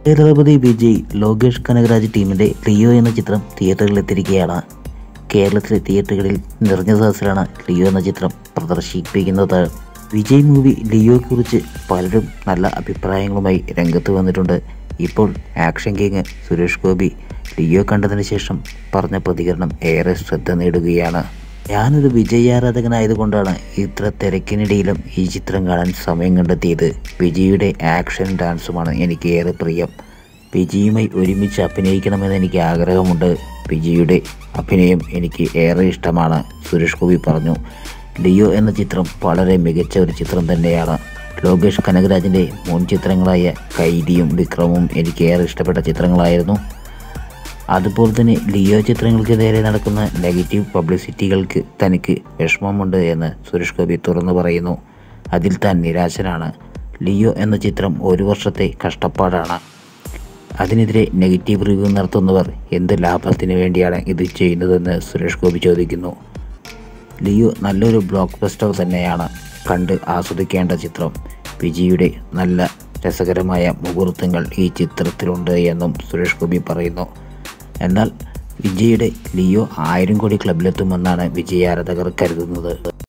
കേരളപതി വിജയ് ലോകേഷ് കനകരാജ് ടീമിന്റെ ലിയോ എന്ന ചിത്രം തിയേറ്ററിലെത്തിയിരിക്കുകയാണ് കേരളത്തിലെ തിയേറ്ററുകളിൽ നിറഞ്ഞ സദസ്സിലാണ് ലിയോ എന്ന ചിത്രം പ്രദർശിപ്പിക്കുന്നത് വിജയ് മൂവി ലിയോയെക്കുറിച്ച് പലരും നല്ല അഭിപ്രായങ്ങളുമായി രംഗത്ത് വന്നിട്ടുണ്ട് ഇപ്പോൾ ആക്ഷൻ കിങ് സുരേഷ് ഗോപി ലിയോ കണ്ടതിന് ശേഷം പറഞ്ഞ പ്രതികരണം ഏറെ ശ്രദ്ധ നേടുകയാണ് ഞാനൊരു വിജയ് ആരാധകനായതുകൊണ്ടാണ് ഇത്ര തിരക്കിനിടയിലും ഈ ചിത്രം കാണാൻ സമയം കണ്ടെത്തിയത് വിജയുടെ ആക്ഷൻ ഡാൻസുമാണ് എനിക്ക് ഏറെ പ്രിയം വിജയുമായി ഒരുമിച്ച് അഭിനയിക്കണമെന്ന് എനിക്ക് ആഗ്രഹമുണ്ട് വിജയുടെ അഭിനയം എനിക്ക് ഏറെ ഇഷ്ടമാണ് സുരേഷ് ഗോപി പറഞ്ഞു ലിയോ എന്ന ചിത്രം വളരെ മികച്ച ഒരു ചിത്രം തന്നെയാണ് ലോകേഷ് കനകരാജിൻ്റെ മുൻ ചിത്രങ്ങളായ കൈദിയും വിക്രമും എനിക്ക് ഏറെ ഇഷ്ടപ്പെട്ട ചിത്രങ്ങളായിരുന്നു അതുപോലെ തന്നെ ലിയോ ചിത്രങ്ങൾക്കെതിരെ നടക്കുന്ന നെഗറ്റീവ് പബ്ലിസിറ്റികൾക്ക് തനിക്ക് വിഷമമുണ്ട് എന്ന് സുരേഷ് ഗോപി തുറന്നു പറയുന്നു അതിൽ താൻ നിരാശനാണ് ലിയോ എന്ന ചിത്രം ഒരു വർഷത്തെ കഷ്ടപ്പാടാണ് അതിനെതിരെ നെഗറ്റീവ് റിവ്യൂ നടത്തുന്നവർ എന്ത് ലാഭത്തിന് വേണ്ടിയാണ് ഇത് ചെയ്യുന്നതെന്ന് സുരേഷ് ഗോപി ചോദിക്കുന്നു ലിയോ നല്ലൊരു ബ്ലോക്ക് ബസ്റ്റർ തന്നെയാണ് കണ്ട് ആസ്വദിക്കേണ്ട ചിത്രം വിജയുടെ നല്ല രസകരമായ മുഹൂർത്തങ്ങൾ ഈ ചിത്രത്തിലുണ്ട് എന്നും സുരേഷ് ഗോപി പറയുന്നു എന്നാൽ വിജയുടെ ലിയോ ആയിരം കോടി ക്ലബിലെത്തുമെന്നാണ് വിജയ ആരാധകർ കരുതുന്നത്